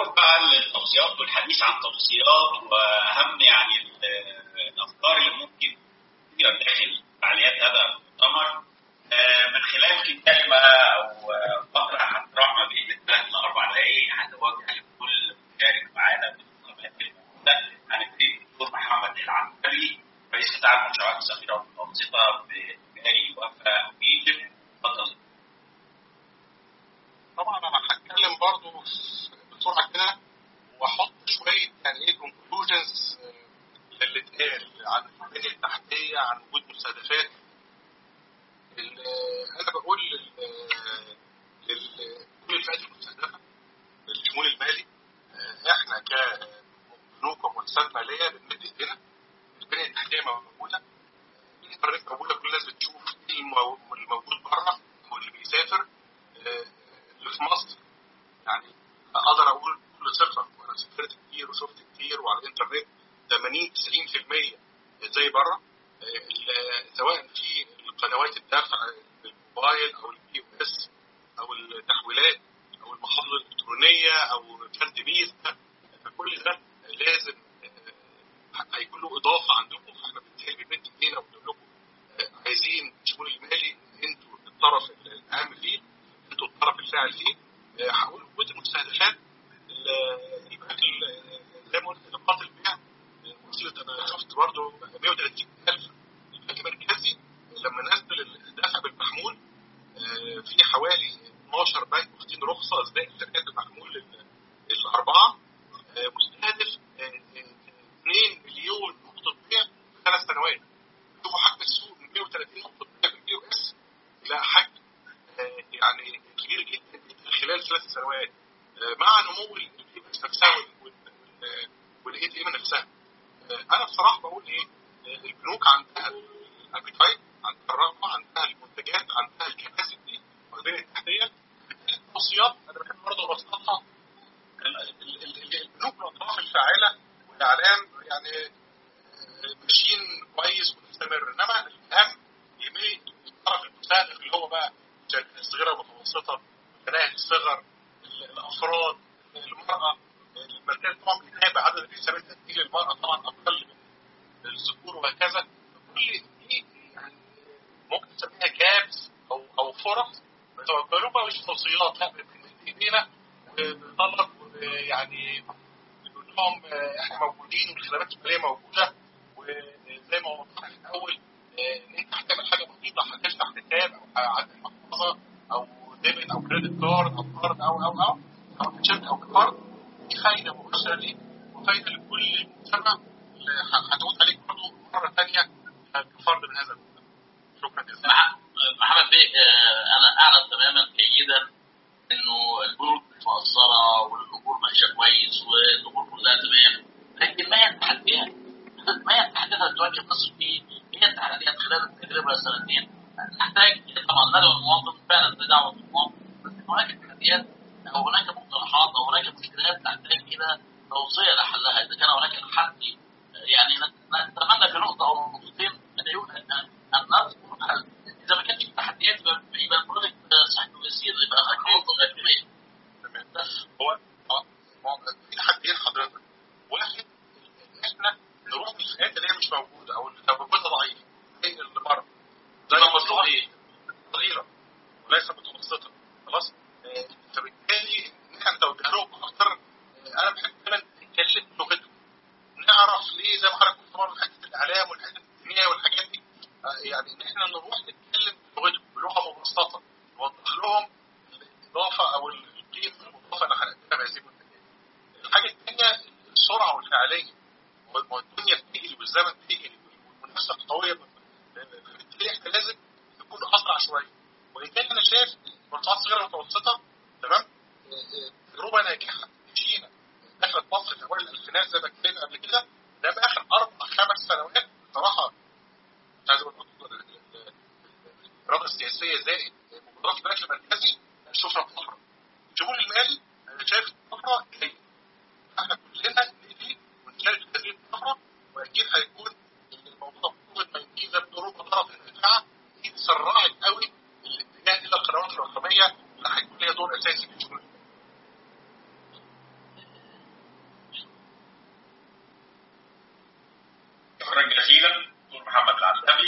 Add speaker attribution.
Speaker 1: نروح بقى للتوصيات والحديث عن توصيات واهم يعني الافكار اللي ممكن تجرى داخل فعاليات هذا المؤتمر من خلال كلمه او فقره هتروح ما بين ثلاث لاربع دقائق هتوجه لكل مشارك معانا في الانتخابات الموجوده هنبتدي بالدكتور محمد العنبري رئيس قطاع المنشآت الصغيره والمتوسطه بجاري وفاء ايجيبت اتفضل
Speaker 2: طبعا انا هتكلم برضو بسرعه كده واحط شويه يعني ايه كونكلوجنز للي اتقال عن البنيه التحتيه عن وجود مستهدفات انا بقول لكل الفئات المستهدفه الشمول المالي احنا كبنوك ومؤسسات ماليه بنمد ايدينا البنيه التحتيه موجوده الانترنت موجوده كل الناس بتشوف ايه الموجود بره واللي بيسافر اللي في مصر يعني اقدر اقول بكل ثقه وانا سافرت كتير وشفت كتير وعلى الانترنت 80 90% زي بره سواء في قنوات الدفع بالموبايل او البي او اس او التحويلات او المحافظه الالكترونيه او كارت فيزا فكل ده لازم هيكون له اضافه عندكم فاحنا بالتالي بنمد ايدينا ونقول لكم عايزين الشمول المالي انتوا الطرف الاهم فيه انتوا الطرف الفاعل فيه هقول وجود المستهدفات يبقى زي ما قلت نقاط البيع وصلت انا شفت برضه 130000 البنك المركزي لما نزل الدفع بالمحمول في حوالي 12 بنك واخدين رخصه ازاي الشركات المحمول الاربعه مستهدف 2 مليون نقطه بيع في ثلاث سنوات شوفوا حجم السوق من 130 نقطه بيع في البي او اس الى حجم يعني كبير جدا جدا خلال ثلاث سنوات مع نمو البي او اس نفسها والاي تي ام نفسها انا بصراحه بقول ايه البنوك عندها الابيتايت عندها الرغبه عندها المنتجات عندها الكباسيتي والبنيه التحتيه التوصيات انا بحب برضه ابسطها البنوك والاطراف الفاعله والاعلام يعني ماشيين كويس ومستمر انما الاهم يميل الطرف المستهدف اللي هو بقى الشركات الصغيره والمتوسطه متناهي الصغر الافراد المراه المركز طبعا بيتابع عدد الحسابات تسجيل المراه طبعا اقل من الذكور وهكذا كل دي يعني ممكن تسميها جابس او او فرص بتوجه بقى مش توصيات لا بنمد ايدينا وبنطلب يعني بنقول لهم احنا موجودين والخدمات الماليه موجوده وزي ما وضحنا في الاول ان انت هتعمل حاجه بسيطه هتفتح حساب او عندك محفظه او ديبت او كريدت كارد او كارد او او او او شركه او كارد دي فايده مباشره ليك وفايده لكل المجتمع هتعود عليك برضه مره ثانيه كفرد من هذا المجتمع شكرا جزيلا
Speaker 3: محمد بيه انا اعلم تماما جيدا انه البنوك مقصره والامور ماشيه كويس والامور كلها تمام لكن ما هي التحديات؟ ما هي التحديات اللي تواجه مصر في هي التحديات خلال التجربه السنتين نحتاج طبعا ندعو المواطن فعلا بدعوه المواطن بس هناك تحديات او هناك مقترحات او هناك مشكلات تحتاج الى توصيه لحلها اذا كان هناك تحدي يعني نتمنى في نقطه او نقطتين ندعو ان ان نذكر حل اذا ما كانش في تحديات يبقى البرودكت صحته يسير يبقى خطوه غير
Speaker 2: هو في تحديين حضرتك واحد احنا نروح للفئات اللي هي مش موجوده او اللي توجهها ضعيف زي اللي بره زي المصلحه صغيره وليس متوسطه خلاص فبالتالي احنا نتوجه لهم اكتر انا بحب دايما نتكلم لغتهم نعرف ليه زي ما حضرتك قلت برضه حته الاعلام والحته الدينيه والحاجات دي يعني ان احنا نروح نتكلم بلغتهم بلغه مبسطه نوضح لهم الاضافه او القيمه المضافه اللي هنقدمها بهذه المنتجات. الحاجه الثانيه السرعه والفعاليه والدنيا بتجري والزمن بيجري والمنافسه قويه فبالتالي احنا لازم نكون اسرع شويه وان كان انا شايف المشروعات الصغيره والمتوسطه تمام تجربه ناجحه مشينا دخلت مصر في اوائل الالفينات زي ما اتكلمنا قبل كده ده في اخر اربع خمس سنوات بصراحه مش عايز اقول الاراده السياسيه زائد مبادرات البنك المركزي شفنا طفره الشمول المالي انا شايف الطفره جايه احنا كلنا نيجي ونشارك في هذه الطفره واكيد هيكون الموضوع كوفيد 19 ده بدور طرف الدفاع دي سرعت قوي الاتجاه الى القنوات الرقميه اللي هيكون ليها دور اساسي في الشمول
Speaker 1: جزيلا دكتور محمد العتابي